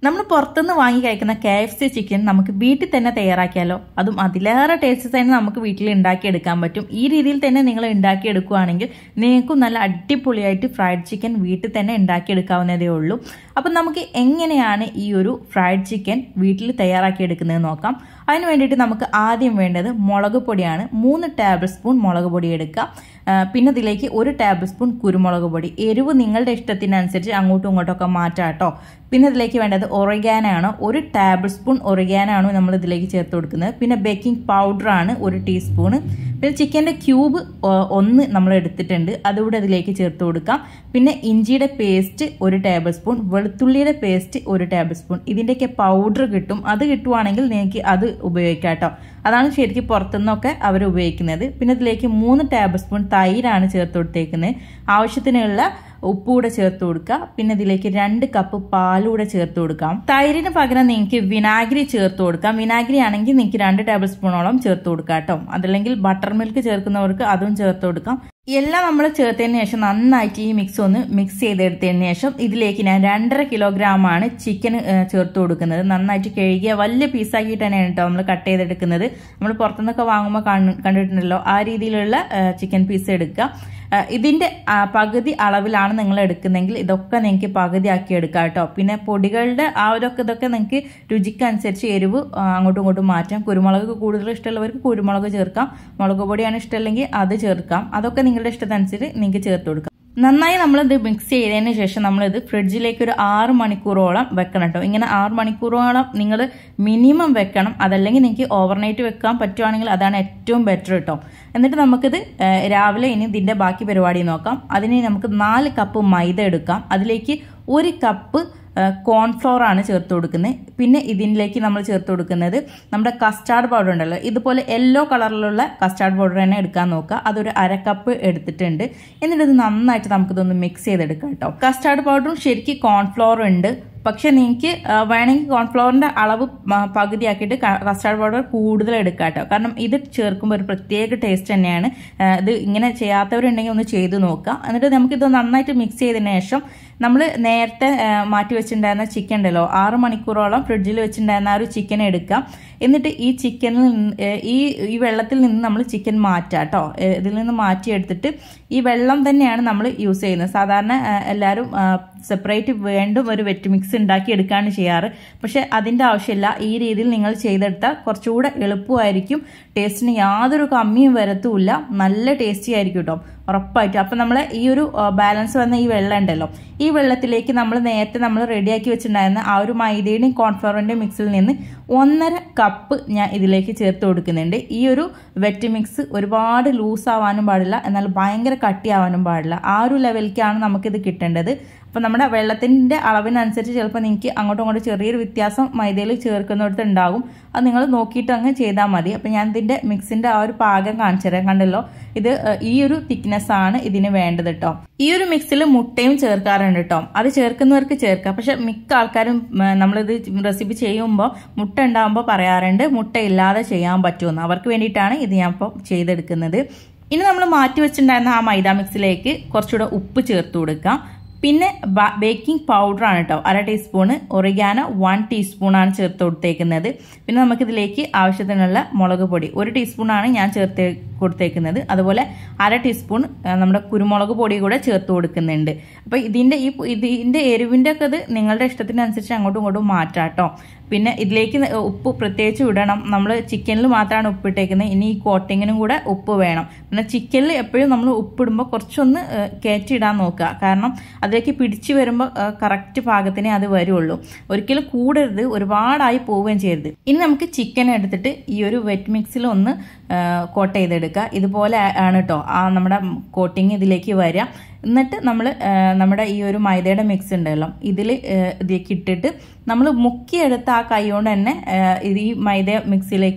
നമ്മൾ പുറത്തുനിന്ന് വാങ്ങി കഴിക്കുന്ന കെ എഫ് സി ചിക്കൻ നമുക്ക് വീട്ടിൽ തന്നെ തയ്യാറാക്കിയാലോ അതും അതിലേറെ ടേസ്റ്റ് തന്നെ നമുക്ക് വീട്ടിൽ ഉണ്ടാക്കിയെടുക്കാൻ പറ്റും ഈ രീതിയിൽ തന്നെ നിങ്ങൾ ഉണ്ടാക്കിയെടുക്കുകയാണെങ്കിൽ നിങ്ങൾക്കും നല്ല അടിപൊളിയായിട്ട് ഫ്രൈഡ് ചിക്കൻ വീട്ടിൽ തന്നെ ഉണ്ടാക്കിയെടുക്കാവുന്നതേ ഉള്ളൂ അപ്പം നമുക്ക് എങ്ങനെയാണ് ഈ ഒരു ഫ്രൈഡ് ചിക്കൻ വീട്ടിൽ തയ്യാറാക്കിയെടുക്കുന്നത് നോക്കാം അതിന് വേണ്ടിയിട്ട് നമുക്ക് ആദ്യം വേണ്ടത് മുളക് പൊടിയാണ് മൂന്ന് ടേബിൾ സ്പൂൺ മുളക് പൊടി എടുക്കുക പിന്നെ ഇതിലേക്ക് ഒരു ടേബിൾ സ്പൂൺ കുരുമുളക് പൊടി എരിവ് നിങ്ങളുടെ ഇഷ്ടത്തിനനുസരിച്ച് അങ്ങോട്ടും ഇങ്ങോട്ടും ഒക്കെ മാറ്റാം കേട്ടോ പിന്നെ ഇതിലേക്ക് വേണ്ടത് ഒറിഗാനാണ് ഒരു ടേബിൾ സ്പൂൺ ഒറിഗാനാണ് നമ്മൾ ഇതിലേക്ക് ചേർത്ത് കൊടുക്കുന്നത് പിന്നെ ബേക്കിംഗ് പൗഡറാണ് ഒരു ടീസ്പൂണ് പിന്നെ ചിക്കൻ്റെ ക്യൂബ് ഒന്ന് നമ്മൾ എടുത്തിട്ടുണ്ട് അതുകൂടെ ഇതിലേക്ക് ചേർത്ത് കൊടുക്കാം പിന്നെ ഇഞ്ചിയുടെ പേസ്റ്റ് ഒരു ടേബിൾ സ്പൂൺ വെളുത്തുള്ളിയുടെ പേസ്റ്റ് ഒരു ടേബിൾ സ്പൂൺ ഇതിൻ്റെയൊക്കെ പൗഡർ കിട്ടും അത് കിട്ടുവാണെങ്കിൽ നിങ്ങൾക്ക് അത് ഉപയോഗിക്കാം കേട്ടോ അതാണ് ശരിക്കും പുറത്തുനിന്നൊക്കെ അവർ ഉപയോഗിക്കുന്നത് പിന്നെ ഇതിലേക്ക് മൂന്ന് ടേബിൾ സ്പൂൺ തൈരാണ് ചേർത്ത് കൊടുത്തേക്കുന്നത് ആവശ്യത്തിനുള്ള ഉപ്പ് കൂടെ ചേർത്ത് കൊടുക്കുക പിന്നെ ഇതിലേക്ക് രണ്ട് കപ്പ് പാലൂടെ ചേർത്ത് കൊടുക്കാം തൈരിന് പകരം നിങ്ങൾക്ക് വിനാഗിരി ചേർത്ത് കൊടുക്കാം വിനാഗിരി ആണെങ്കിൽ നിങ്ങൾക്ക് രണ്ട് ടേബിൾ സ്പൂണോളം ചേർത്ത് കൊടുക്കാം കേട്ടോ അതല്ലെങ്കിൽ ബട്ടർ മിൽക്ക് ചേർക്കുന്നവർക്ക് അതും ചേർത്ത് കൊടുക്കാം എല്ലാം നമ്മൾ ചേർത്തതിന് ശേഷം നന്നായിട്ട് ഈ മിക്സ് ഒന്ന് മിക്സ് ചെയ്തെടുത്തതിന് ശേഷം ഇതിലേക്ക് ഞാൻ രണ്ടര കിലോഗ്രാം ആണ് ചിക്കൻ ചേർത്ത് കൊടുക്കുന്നത് നന്നായിട്ട് കഴുകിയ വലിയ പീസാക്കിയിട്ട് തന്നെയാണ് കേട്ടോ നമ്മൾ കട്ട് ചെയ്തെടുക്കുന്നത് നമ്മൾ പുറത്തുനിന്നൊക്കെ വാങ്ങുമ്പോൾ കണ്ടിട്ടുണ്ടല്ലോ ആ രീതിയിലുള്ള ചിക്കൻ പീസ് എടുക്കുക ഇതിന്റെ പകുതി അളവിലാണ് നിങ്ങൾ എടുക്കുന്നതെങ്കിൽ ഇതൊക്കെ നിങ്ങൾക്ക് പകുതി ആക്കി എടുക്കാം കേട്ടോ പിന്നെ പൊടികളുടെ ആ ഒരൊക്കെ ഇതൊക്കെ നിങ്ങൾക്ക് രുചിക്കനുസരിച്ച് എരിവ് അങ്ങോട്ടും ഇങ്ങോട്ടും മാറ്റാം കുരുമുളക് കൂടുതൽ ഇഷ്ടമുള്ളവർക്ക് കുരുമുളക് ചേർക്കാം മുളക് പൊടിയാണ് ഇഷ്ടമല്ലെങ്കിൽ അത് ചേർക്കാം അതൊക്കെ നിങ്ങളുടെ ഇഷ്ടത്തിനനുസരിച്ച് നിങ്ങൾക്ക് ചേർത്ത് കൊടുക്കാം നന്നായി നമ്മളിത് മിക്സ് ചെയ്തതിന് ശേഷം നമ്മളിത് ഫ്രിഡ്ജിലേക്ക് ഒരു ആറ് മണിക്കൂറോളം വെക്കണം കേട്ടോ ഇങ്ങനെ ആറ് മണിക്കൂറോളം നിങ്ങൾ മിനിമം വെക്കണം അതല്ലെങ്കിൽ നിങ്ങൾക്ക് ഓവർനൈറ്റ് വെക്കാൻ പറ്റുവാണെങ്കിൽ അതാണ് ഏറ്റവും ബെറ്റർ കേട്ടോ എന്നിട്ട് നമുക്കിത് രാവിലെ ഇനി ഇതിൻ്റെ ബാക്കി പരിപാടി നോക്കാം അതിന് നമുക്ക് നാല് കപ്പ് മൈദ എടുക്കാം അതിലേക്ക് ഒരു കപ്പ് കോൺഫ്ലോർ ആണ് ചേർത്ത് കൊടുക്കുന്നത് പിന്നെ ഇതിലേക്ക് നമ്മൾ ചേർത്ത് കൊടുക്കുന്നത് നമ്മുടെ കസ്റ്റാർഡ് പൗഡർ ഉണ്ടല്ലോ ഇതുപോലെ യെല്ലോ കളറിലുള്ള കസ്റ്റാർഡ് പൗഡർ തന്നെ എടുക്കാൻ നോക്കുക അതൊരു അര കപ്പ് എടുത്തിട്ടുണ്ട് എന്നിട്ട് ഇത് നന്നായിട്ട് നമുക്കിതൊന്ന് മിക്സ് ചെയ്തെടുക്കാം കേട്ടോ കസ്റ്റാർഡ് പൗഡറും ശരിക്കും കോൺഫ്ലോർ ഉണ്ട് പക്ഷെ നിങ്ങൾക്ക് വേണമെങ്കിൽ കോൺഫ്ലവറിൻ്റെ അളവ് പകുതിയാക്കിയിട്ട് കസ്റ്റാർഡ് പൗഡർ കൂടുതൽ എടുക്കാം കേട്ടോ കാരണം ഇത് ചേർക്കുമ്പോൾ ഒരു പ്രത്യേക ടേസ്റ്റ് തന്നെയാണ് ഇത് ഇങ്ങനെ ചെയ്യാത്തവരുണ്ടെങ്കിൽ ഒന്ന് ചെയ്ത് നോക്കുക എന്നിട്ട് നമുക്കിത് നന്നായിട്ട് മിക്സ് ചെയ്തതിന് ശേഷം നമ്മൾ നേരത്തെ മാറ്റി വെച്ചിട്ടുണ്ടായിരുന്ന ചിക്കൻ ഉണ്ടല്ലോ ആറ് മണിക്കൂറോളം ഫ്രിഡ്ജിൽ വെച്ചിട്ടുണ്ടായിരുന്ന ആ ഒരു ചിക്കൻ എടുക്കാം എന്നിട്ട് ഈ ചിക്കനിൽ നിന്ന് ഈ ഈ വെള്ളത്തിൽ നിന്ന് നമ്മൾ ചിക്കൻ മാറ്റാം കേട്ടോ ഇതിൽ നിന്ന് മാറ്റിയെടുത്തിട്ട് ഈ വെള്ളം തന്നെയാണ് നമ്മൾ യൂസ് ചെയ്യുന്നത് സാധാരണ എല്ലാവരും സെപ്പറേറ്റ് വീണ്ടും ഒരു വെറ്റ് മിക്സ് ഉണ്ടാക്കി എടുക്കുകയാണ് ചെയ്യാറ് പക്ഷെ അതിൻ്റെ ആവശ്യമില്ല ഈ രീതിയിൽ നിങ്ങൾ ചെയ്തെടുത്താൽ കുറച്ചുകൂടെ എളുപ്പമായിരിക്കും ടേസ്റ്റിന് യാതൊരു കമ്മിയും വരത്തുമില്ല നല്ല ടേസ്റ്റി ആയിരിക്കും കേട്ടോ ഉറപ്പായിട്ടും അപ്പം നമ്മൾ ഈ ഒരു ബാലൻസ് വന്ന ഈ വെള്ളം ഉണ്ടല്ലോ ഈ വെള്ളത്തിലേക്ക് നമ്മൾ നേരത്തെ നമ്മൾ റെഡിയാക്കി വെച്ചിട്ടുണ്ടായിരുന്ന ആ ഒരു മൈദയുടെയും കോൺഫ്ലവറിൻ്റെയും മിക്സിൽ നിന്ന് ഒന്നര കപ്പ് ഞാൻ ഇതിലേക്ക് ചേർത്ത് കൊടുക്കുന്നുണ്ട് ഈ ഒരു വെറ്റ് മിക്സ് ഒരുപാട് ലൂസ് ആവാനും പാടില്ല എന്നാൽ ഭയങ്കര കട്ടിയാവാനും പാടില്ല ആ ഒരു ലെവലിലേക്കാണ് നമുക്കിത് കിട്ടേണ്ടത് അപ്പോൾ നമ്മുടെ വെള്ളത്തിൻ്റെ അളവിനനുസരിച്ച് ചിലപ്പോൾ നിങ്ങൾക്ക് അങ്ങോട്ടും ഇങ്ങോട്ടും ചെറിയൊരു വ്യത്യാസം മൈദയിൽ ചേർക്കുന്നിടത്ത് ഉണ്ടാകും അത് നിങ്ങൾ നോക്കിയിട്ട് അങ്ങ് ചെയ്താൽ മതി അപ്പോൾ ഞാൻ ഇതിൻ്റെ മിക്സിൻ്റെ ആ ഒരു പാകം കാണിച്ചു തരാം കണ്ടല്ലോ ഇത് ഈ ഒരു തിക്നെസ് ആണ് ഇതിന് വേണ്ടത് കേട്ടോ ഈ ഒരു മിക്സിൽ മുട്ടയും ചേർക്കാറുണ്ട് കേട്ടോ അത് ചേർക്കുന്നവർക്ക് ചേർക്കാം പക്ഷെ മിക്ക ആൾക്കാരും നമ്മളിത് റെസിപ്പി ചെയ്യുമ്പോൾ മുട്ട ഉണ്ടാകുമ്പോൾ പറയാറുണ്ട് മുട്ട ഇല്ലാതെ ചെയ്യാൻ പറ്റുമെന്ന് അവർക്ക് വേണ്ടിയിട്ടാണ് ഇത് ഞാൻ ഇപ്പോൾ ചെയ്തെടുക്കുന്നത് ഇനി നമ്മൾ മാറ്റി വെച്ചിട്ടുണ്ടായിരുന്ന ആ മൈദ മിക്സിലേക്ക് കുറച്ചുകൂടെ ഉപ്പ് ചേർത്ത് കൊടുക്കാം പിന്നെ ബേക്കിംഗ് പൗഡറാണ് കേട്ടോ അര ടീസ്പൂണ് ഒറിഗാനോ വൺ ടീസ്പൂണാണ് ചേർത്ത് കൊടുത്തേക്കുന്നത് പിന്നെ നമുക്കിതിലേക്ക് ആവശ്യത്തിനുള്ള മുളക് പൊടി ഒരു ടീസ്പൂണാണ് ഞാൻ ചേർത്ത് കൊടുത്തേക്കുന്നത് അതുപോലെ അര ടീസ്പൂൺ നമ്മുടെ കുരുമുളക് പൊടി കൂടെ ചേർത്ത് കൊടുക്കുന്നുണ്ട് അപ്പോൾ ഇതിൻ്റെ ഈ ഇതിൻ്റെ എരിവിൻ്റെ ഒക്കെ ഇത് നിങ്ങളുടെ ഇഷ്ടത്തിനനുസരിച്ച് അങ്ങോട്ടും ഇങ്ങോട്ടും മാറ്റാം കേട്ടോ പിന്നെ ഇതിലേക്ക് ഉപ്പ് പ്രത്യേകിച്ച് ഇടണം നമ്മൾ ചിക്കനിൽ മാത്രമാണ് ഉപ്പ് ഇട്ടേക്കുന്നത് ഇനി ഈ കോട്ടിങ്ങിനും കൂടെ ഉപ്പ് വേണം പിന്നെ ചിക്കനിൽ എപ്പോഴും നമ്മൾ ഉപ്പിടുമ്പോൾ കുറച്ചൊന്ന് കയറ്റിയിടാൻ നോക്കുക കാരണം അതിലേക്ക് പിടിച്ചു വരുമ്പോൾ കറക്റ്റ് പാകത്തിനെ അത് വരുള്ളൂ ഒരിക്കലും കൂടരുത് ഒരുപാടായി പോവുകയും ചെയ്യരുത് ഇനി നമുക്ക് ചിക്കൻ എടുത്തിട്ട് ഈ ഒരു വെറ്റ് മിക്സിൽ ഒന്ന് കോട്ട് ചെയ്തെടുക്കുക ഇതുപോലെ ആണ് കേട്ടോ ആ നമ്മുടെ കോട്ടിങ് ഇതിലേക്ക് വരിക എന്നിട്ട് നമ്മൾ നമ്മുടെ ഈ ഒരു മൈദയുടെ മിക്സ് ഉണ്ടല്ലോ ഇതിൽ ഇതിലേക്ക് ഇട്ടിട്ട് നമ്മൾ മുക്കിയെടുത്ത ആ കൈ കൊണ്ട് തന്നെ ഈ മൈദ മിക്സിലേക്ക്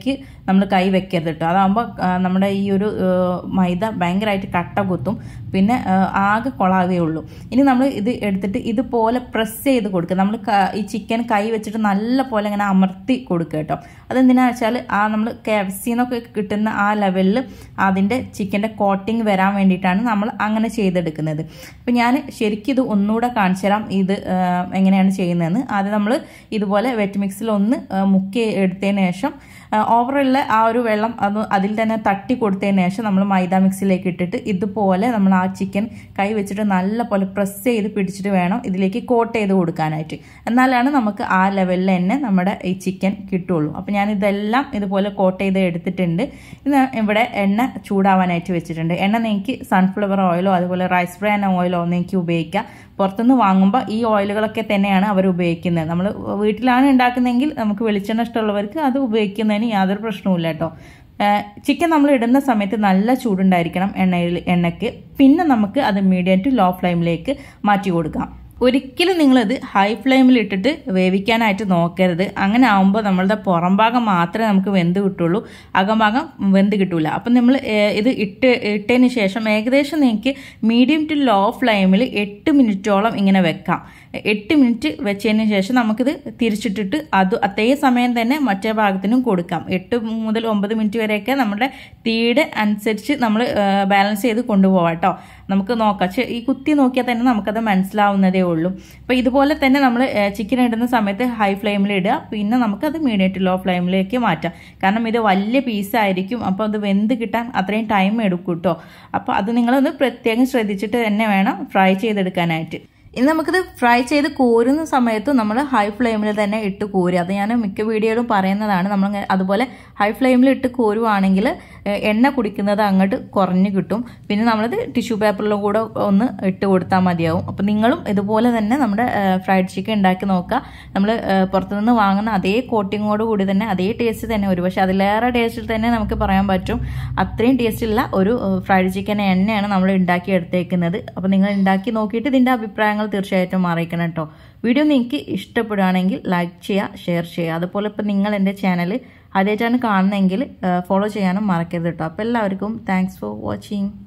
നമ്മൾ കൈ വെക്കരുത് കേട്ടോ അതാകുമ്പോൾ നമ്മുടെ ഈ ഒരു ആ, മൈദ ഭയങ്കരമായിട്ട് കട്ട കുത്തും പിന്നെ ആ, ആകെ കൊളാവേ ഉള്ളൂ ഇനി നമ്മൾ ഇത് എടുത്തിട്ട് ഇതുപോലെ പ്രസ് ചെയ്ത് കൊടുക്കുക നമ്മൾ ഈ ചിക്കൻ കൈ വെച്ചിട്ട് നല്ല പോലെ ഇങ്ങനെ അമർത്തി കൊടുക്കുക കേട്ടോ അതെന്തിനാണെന്ന് വെച്ചാൽ ആ നമ്മൾ കെ എഫ് സിന്നൊക്കെ കിട്ടുന്ന ആ ലെവലിൽ അതിൻ്റെ ചിക്കൻ്റെ കോട്ടിങ് വരാൻ വേണ്ടിയിട്ടാണ് നമ്മൾ അങ്ങനെ ചെയ്തെടുക്കുന്നത് അപ്പം ഞാൻ ശരിക്കും ഇത് ഒന്നുകൂടെ കാണിച്ചു തരാം ഇത് ആ, എങ്ങനെയാണ് ചെയ്യുന്നതെന്ന് ആദ്യം നമ്മൾ ഇതുപോലെ വെറ്റ് മിക്സിൽ ഒന്ന് ആ, മുക്കി എടുത്തതിന് ശേഷം ഓവറുള്ള ആ ഒരു വെള്ളം അത് അതിൽ തന്നെ തട്ടി കൊടുത്തതിന് ശേഷം നമ്മൾ മൈദ മിക്സിലേക്ക് ഇട്ടിട്ട് ഇതുപോലെ നമ്മൾ ആ ചിക്കൻ കൈ വെച്ചിട്ട് നല്ല പോലെ പ്രസ് ചെയ്ത് പിടിച്ചിട്ട് വേണം ഇതിലേക്ക് കോട്ട് ചെയ്ത് കൊടുക്കാനായിട്ട് എന്നാലാണ് നമുക്ക് ആ ലെവലിൽ തന്നെ നമ്മുടെ ഈ ചിക്കൻ കിട്ടുള്ളൂ അപ്പം ഞാൻ ഇതെല്ലാം ഇതുപോലെ കോട്ട് ചെയ്ത് എടുത്തിട്ടുണ്ട് ഇത് ഇവിടെ എണ്ണ ചൂടാവാനായിട്ട് വെച്ചിട്ടുണ്ട് എണ്ണ നിങ്ങൾക്ക് സൺഫ്ലവർ ഓയിലോ അതുപോലെ റൈസ് ബ്രാൻ ഓയിലോ നിങ്ങൾക്ക് ഉപയോഗിക്കാം പുറത്തുനിന്ന് വാങ്ങുമ്പോൾ ഈ ഓയിലുകളൊക്കെ തന്നെയാണ് അവർ ഉപയോഗിക്കുന്നത് നമ്മൾ വീട്ടിലാണ് ഉണ്ടാക്കുന്നതെങ്കിൽ നമുക്ക് വെളിച്ചെണ്ണ ഇഷ്ടമുള്ളവർക്ക് അത് ഉപയോഗിക്കുന്നതിന് യാതൊരു പ്രശ്നവുമില്ല കേട്ടോ ചിക്കൻ നമ്മൾ ഇടുന്ന സമയത്ത് നല്ല ചൂടുണ്ടായിരിക്കണം എണ്ണയിൽ എണ്ണയ്ക്ക് പിന്നെ നമുക്ക് അത് മീഡിയം ടു ലോ ഫ്ലെയിമിലേക്ക് മാറ്റി കൊടുക്കാം ഒരിക്കലും നിങ്ങളിത് ഹൈ ഫ്ലെയിമിൽ ഇട്ടിട്ട് വേവിക്കാനായിട്ട് നോക്കരുത് അങ്ങനെ ആകുമ്പോൾ നമ്മളുടെ പുറം ഭാഗം മാത്രമേ നമുക്ക് വെന്ത് കിട്ടുള്ളൂ അകംഭാഗം വെന്ത് കിട്ടൂല അപ്പം നമ്മൾ ഇത് ഇട്ട് ഇട്ടതിന് ശേഷം ഏകദേശം നിങ്ങൾക്ക് മീഡിയം ടു ലോ ഫ്ലെയിമിൽ എട്ട് മിനിറ്റോളം ഇങ്ങനെ വെക്കാം എട്ട് മിനിറ്റ് വെച്ചതിന് ശേഷം നമുക്കിത് തിരിച്ചിട്ടിട്ട് അത് അതേ സമയം തന്നെ മറ്റേ ഭാഗത്തിനും കൊടുക്കാം എട്ട് മുതൽ ഒമ്പത് മിനിറ്റ് വരെയൊക്കെ നമ്മുടെ തീയുടെ അനുസരിച്ച് നമ്മൾ ബാലൻസ് ചെയ്ത് കൊണ്ടുപോകാം കേട്ടോ നമുക്ക് നോക്കാം ചെ- ഈ കുത്തി നോക്കിയാൽ തന്നെ നമുക്കത് മനസ്സിലാവുന്നതേ ഉള്ളൂ അപ്പോൾ ഇതുപോലെ തന്നെ നമ്മൾ ചിക്കൻ ഇടുന്ന സമയത്ത് ഹൈ ഫ്ലെയിമിൽ ഇടുക പിന്നെ നമുക്കത് മീഡിയം ടു ലോ ഫ്ലെയിമിലേക്ക് മാറ്റാം കാരണം ഇത് വലിയ പീസായിരിക്കും അപ്പോൾ അത് വെന്ത് കിട്ടാൻ അത്രയും ടൈം എടുക്കും കേട്ടോ അപ്പോൾ അത് നിങ്ങളൊന്ന് പ്രത്യേകം ശ്രദ്ധിച്ചിട്ട് തന്നെ വേണം ഫ്രൈ ചെയ്തെടുക്കാനായിട്ട് ഇനി നമുക്കിത് ഫ്രൈ ചെയ്ത് കോരുന്ന സമയത്ത് നമ്മൾ ഹൈ ഫ്ലെയിമിൽ തന്നെ ഇട്ട് കോരുക അത് ഞാൻ മിക്ക വീഡിയോയിലും പറയുന്നതാണ് നമ്മൾ അതുപോലെ ഹൈ ഫ്ലെയിമിൽ ഇട്ട് കോരുവാണെങ്കിൽ ഏഹ്, എണ്ണ കുടിക്കുന്നത് അങ്ങോട്ട് കുറഞ്ഞു കിട്ടും പിന്നെ നമ്മളത് ടിഷ്യൂ പേപ്പറിലും കൂടെ ഒന്ന് ഇട്ട് കൊടുത്താൽ മതിയാവും അപ്പം നിങ്ങളും ഇതുപോലെ തന്നെ നമ്മുടെ ഫ്രൈഡ് ചിക്കൻ ഉണ്ടാക്കി നോക്കുക നമ്മൾ പുറത്തുനിന്ന് വാങ്ങുന്ന അതേ കോട്ടിങ്ങോട് കൂടി തന്നെ അതേ ടേസ്റ്റ് തന്നെ ഒരു പക്ഷേ അതിലേറെ ടേസ്റ്റിൽ തന്നെ നമുക്ക് പറയാൻ പറ്റും അത്രയും ടേസ്റ്റുള്ള ഒരു ഫ്രൈഡ് ചിക്കൻ എണ്ണയാണ് നമ്മൾ ഉണ്ടാക്കി എടുത്തേക്കുന്നത് അപ്പോൾ നിങ്ങൾ ഉണ്ടാക്കി നോക്കിയിട്ട് ഇതിൻ്റെ അഭിപ്രായങ്ങൾ തീർച്ചയായിട്ടും അറിയിക്കണം കേട്ടോ വീഡിയോ നിങ്ങൾക്ക് ഇഷ്ടപ്പെടുകയാണെങ്കിൽ ലൈക്ക് ചെയ്യുക ഷെയർ ചെയ്യുക അതുപോലെ ഇപ്പോൾ നിങ്ങൾ എൻ്റെ ചാനൽ ആദ്യമായിട്ടാണ് കാണുന്നതെങ്കിൽ ഫോളോ ചെയ്യാനും മറക്കരുത് കേട്ടോ അപ്പോൾ എല്ലാവർക്കും താങ്ക്സ് ഫോർ വാച്ചിങ്